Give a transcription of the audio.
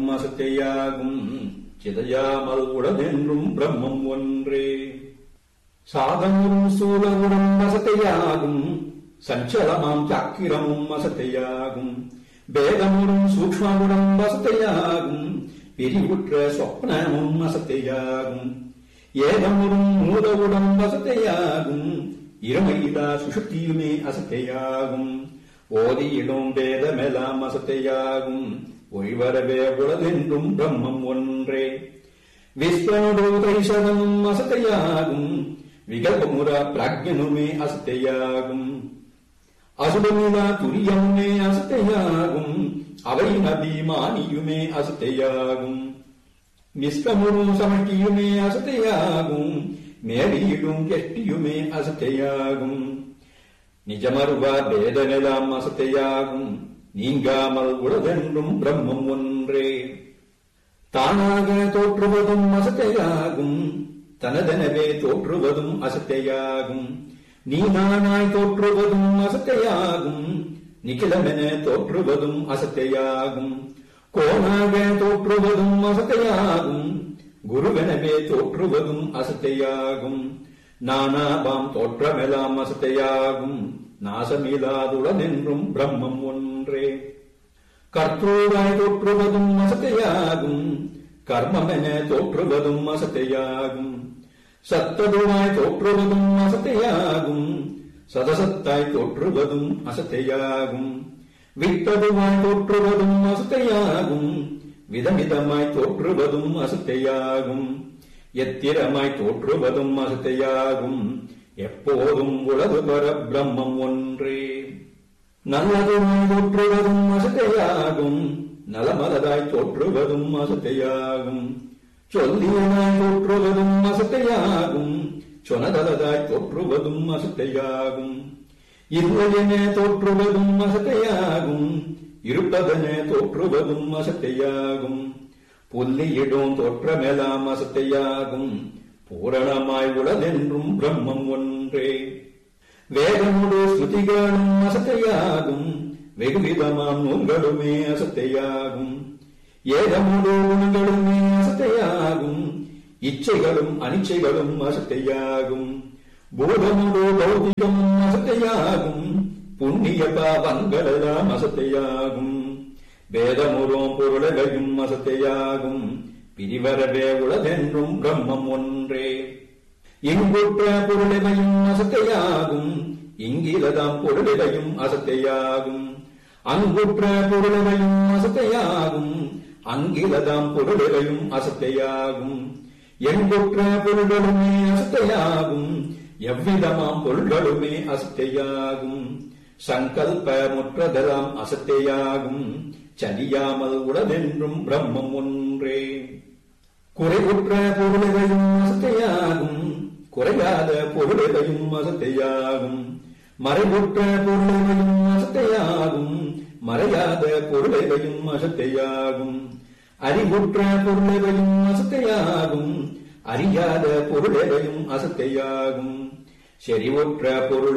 அசத்தையாகும் சிதையாமல் உடனென்றும் பிரம்மம் ஒன்றே சாதமும் சூலமுடன் அசத்தையாகும் சஞ்சலமாம் சக்கிரமும் அசத்தையாகும் வேதமுடன் சூக்ஷ்மமுடன் வசத்தையாகும் பிரிவுற்ற சொப்னமும் அசத்தையாகும் ஏதமுடன் மூதவுடன் வசத்தையாகும் இருமையிலா சுஷுப்தியுமே அசத்தையாகும் ஓதியிடும் வேதமெல்லாம் அசத்தையாகும் ஒய்வரவே உளதென்றும் பிரம்மம் ஒன்றே விஸ்வனுடைசதமும் அசத்தையாகும் விகல்பமுற பிராக்யனுமே அசத்தையாகும் அசுபமிலா துரியமுமே அசத்தையாகும் அவை அபிமானியுமே அசத்தையாகும் நிஷ்கமுறும் சமட்டியுமே அசத்தையாகும் மேலியிடும் கெட்டியுமே அசத்தையாகும் நிஜமருவா பேதமெல்லாம் அசத்தையாகும் நீங்காமல் உளதென்றும் பிரம்மம் ஒன்றே தானாக தோற்றுவதும் அசத்தையாகும் தனதெனவே தோற்றுவதும் அசத்தையாகும் நீ நானாய் தோற்றுவதும் அசத்தையாகும் நிகிலமென தோற்றுவதும் அசத்தையாகும் கோணாக தோற்றுவதும் அசத்தையாகும் குருவெனவே தோற்றுவதும் அசத்தையாகும் நானாபாம் தோற்றமெல்லாம் அசத்தையாகும் நாசமில்லாதுடனென்றும் பிரம்மம் ஒன்றே கர்த்தூராய் தோற்றுவதும் அசத்தையாகும் கர்மமென தோற்றுவதும் அசத்தையாகும் சத்ததுவாய் தோற்றுவதும் அசத்தையாகும் சதசத்தாய் தோற்றுவதும் அசத்தையாகும் வித்ததுவாய் தோற்றுவதும் அசத்தையாகும் விதமிதமாய் தோற்றுவதும் அசத்தையாகும் எத்திரமாய் தோற்றுவதும் அசத்தையாகும் எப்போதும் உலகு பர பிரம்மம் ஒன்றே நல்லதுமாய் தோற்றுவதும் அசத்தையாகும் நலமலதாய் தோற்றுவதும் அசத்தையாகும் சொல்லியனாய் தோற்றுவதும் அசத்தையாகும் சொனதலதாய் தோற்றுவதும் அசத்தையாகும் இல்லையென தோற்றுவதும் அசத்தையாகும் இருப்பதென தோற்றுவதும் அசத்தையாகும் புல்லியிடும் தோற்றமெல்லாம் அசத்தையாகும் பூரணமாய் உளதென்றும் பிரம்மம் ஒன்றே வேதமுடு ஸ்ருதிகளும் அசத்தையாகும் வெகுவிதமாம் நூல்களுமே அசத்தையாகும் ஏதமுடு குணங்களுமே அசத்தையாகும் இச்சைகளும் அனிச்சைகளும் அசத்தையாகும் பூதமுடு பௌதிகமும் அசத்தையாகும் புண்ணிய பாவங்களெல்லாம் அசத்தையாகும் வேதமுறும் பொருளகையும் அசத்தையாகும் பிரிவரவே உளதென்றும் பிரம்மம் ஒன்றே இங்குற்ற பொருளவையும் அசத்தையாகும் இங்கிலதாம் பொருளவையும் அசத்தையாகும் அங்குற்ற பொருளவையும் அசத்தையாகும் அங்கிலதாம் பொருளவையும் அசத்தையாகும் எங்குற்ற பொருள்களுமே அசத்தையாகும் எவ்விதமாம் பொருள்களுமே அசத்தையாகும் சங்கல்ப முற்றதெல்லாம் அசத்தையாகும் சலியாமல் உடனென்றும் பிரம்மம் ஒன்றே குறைவுற்ற பொருளையும் அசத்தையாகும் குறையாத பொருளையும் அசத்தையாகும் மறைவுற்ற பொருளையும் அசத்தையாகும் மறையாத பொருளையும் அசத்தையாகும் அறிவுற்ற பொருளையும் அசத்தையாகும் அறியாத பொருளையும் அசத்தையாகும் செறிவுற்ற பொருள்